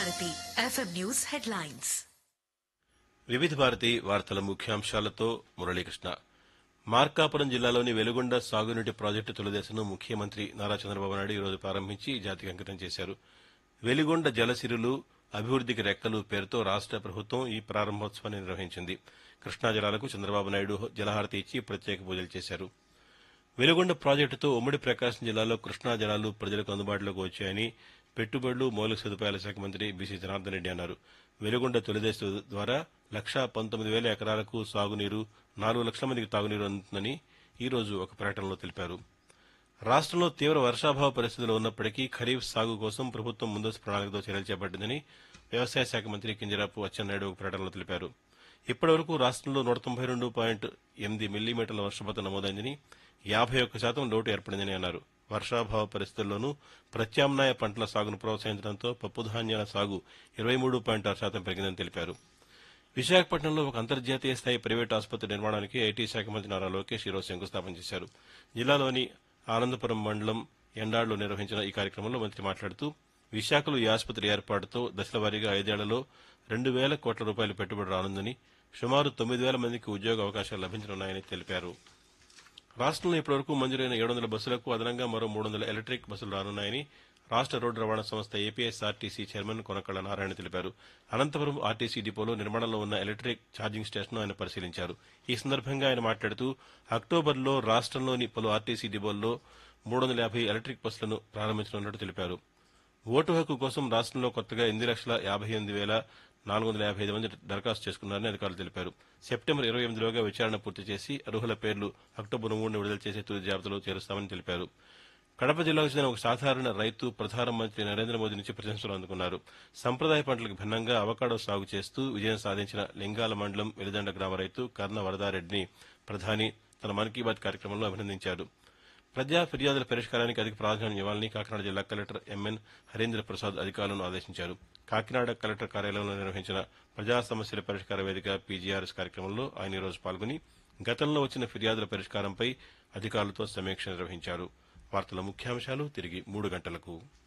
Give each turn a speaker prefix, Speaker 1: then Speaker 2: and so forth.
Speaker 1: Bharati FM news headlines
Speaker 2: వివిధ భారతి వార్తల ముఖ్యాంశాలతో మురళీకృష్ణ మార్కాపురం జిల్లాలోని వెలుగొండ సాగునీటి ప్రాజెక్టు తొలిదశను ముఖ్యమంత్రి నారా చంద్రబాబు నాయుడు ఈరోజు ప్రారంభించి జాతికి అంకితం చేశారు వెలిగొండ జలసిరులు అభివృద్దికి రెక్కలు పేరుతో రాష్ట ప్రభుత్వం ఈ ప్రారంభోత్సవాన్ని నిర్వహించింది కృష్ణా జలాలకు చంద్రబాబు నాయుడు జలహారతి ఇచ్చి ప్రత్యేక పూజలు చేశారు వెలుగొండ ప్రాజెక్టుతో ఉమ్మడి ప్రకాశం జిల్లాలో కృష్ణా జలాలు ప్రజలకు అందుబాటులోకి వచ్చాయని పెట్టుబడులు మౌలిక సదుపాయాల శాఖ మంత్రి బీసీ జనార్దన్ రెడ్డి అన్నారు వెలుగొండ తొలిదశ ద్వారా లక్షా పంతొమ్మిది వేల ఎకరాలకు సాగునీరు నాలుగు లక్షల మందికి తాగునీరు అందుతుందని ఈ రోజు ఒక ప్రకటనలో తెలిపారు రాష్ట్రంలో తీవ్ర వర్షాభావ పరిస్థితులు ఉన్నప్పటికీ ఖరీఫ్ సాగు కోసం ప్రభుత్వం ముందస్తు ప్రణాళికతో చర్యలు చేపట్టిందని వ్యవసాయ శాఖ మంత్రి కింజరాపు అచ్చెన్నాయుడు ఒక ప్రకటనలో తెలిపారు ఇప్పటివరకు రాష్ట్రంలో నూట తొంభై రెండు పాయింట్ ఎనిమిది మిల్లీమీటర్ల వర్షపాతం నమోదైందని యాభై ఒక్క శాతం లోటు ఏర్పడిందని అన్నారు వర్షాభావ పరిస్థితుల్లోనూ ప్రత్యామ్నాయ పంటల సాగును ప్రోత్సహించడంతో పప్పుధాన్యాల సాగు ఇరవై మూడు పాయింట్ ఆరు శాతం పెరిగిందని తెలిపారు విశాఖపట్నంలో ఒక అంతర్జాతీయ స్థాయి ప్రైవేట్ ఆసుపత్రి నిర్మాణానికి ఐటీ శాఖ మంత్రి నారా లోకేష్ ఈరోజు శంకుస్థాపన చేశారు జిల్లాలోని ఆనందపురం మండలం ఎండాడులో నిర్వహించిన ఈ కార్యక్రమంలో మంత్రి మాట్లాడుతూ విశాఖలో ఈ ఆసుపత్రి ఏర్పాటుతో దశలవారీగా ఐదేళ్లలో రెండు వేల కోట్ల రూపాయల పెట్టుబడి రానుందని సుమారు తొమ్మిది వేల మందికి ఉద్యోగ అవకాశాలు లభించనున్నాయని తెలిపారు రాష్ట్రంలో ఇప్పటివరకు మంజూరైన ఏడు వందల బస్సులకు అదనంగా మరో మూడు వందల ఎలక్ట్రిక్ బస్సులు రానున్నాయని రాష్ట్ర రోడ్డు రవాణా సంస్థ ఏపీఎస్ఆర్టీసీ చైర్మన్ కొనకళ్ళ నారాయణ తెలిపారు అనంతపురం ఆర్టీసీ డిపోలో నిర్మాణంలో ఉన్న ఎలక్ట్రిక్ ఛార్జింగ్ స్టేషన్ను ఆయన పరిశీలించారు ఈ సందర్భంగా ఆయన మాట్లాడుతూ అక్టోబర్లో రాష్ట్రంలోని పలు ఆర్టీసీ డిపోల్లో మూడు వందల యాభై ఎలక్ట్రిక్ బస్సులను ప్రారంభించనున్నట్టు తెలిపారు ఓటు హక్కు కోసం రాష్ట్రంలో కొత్తగా ఎనిమిది లక్షల యాభై ఎనిమిది వేల నాలుగు వందల యాభై ఐదు మంది దరఖాస్తు చేసుకున్నారని అధికారులు తెలిపారు సెప్టెంబర్ ఇరవై ఎనిమిదిలోగా విచారణ పూర్తి చేసి అర్హుల పేర్లు అక్టోబర్ మూడున విడుదల చేసే తుది జాబితాలో చేరుస్తామని తెలిపారు కడప జిల్లాకు చెందిన ఒక సాధారణ రైతు ప్రధానమంత్రి నరేంద్ర మోదీ నుంచి ప్రశంసలు అందుకున్నారు సంప్రదాయ పంటలకు భిన్నంగా అవకాడో సాగు చేస్తూ విజయం సాధించిన లింగాల మండలం వెలిదండ గ్రామ రైతు కర్ణ వరదారెడ్డిని ప్రధాని తన మన్ కీ బాత్ కార్యక్రమంలో అభినందించారు ప్రజా ఫిర్యాదుల పరిష్కారానికి అధిక ప్రాధాన్యం ఇవ్వాలని కాకినాడ జిల్లా కలెక్టర్ ఎంఎన్ హరీంద్ర ప్రసాద్ అధికారులను ఆదేశించారు కాకినాడ కలెక్టర్ కార్యాలయంలో నిర్వహించిన ప్రజా సమస్యల పరిష్కార వేదిక పీజీఆర్ఎస్ కార్యక్రమంలో ఆయన ఈరోజు పాల్గొని గతంలో వచ్చిన ఫిర్యాదుల పరిష్కారంపై అధికారులతో సమీక్ష నిర్వహించారు వార్తల ముఖ్యాంశాలు తిరిగి మూడు గంటలకు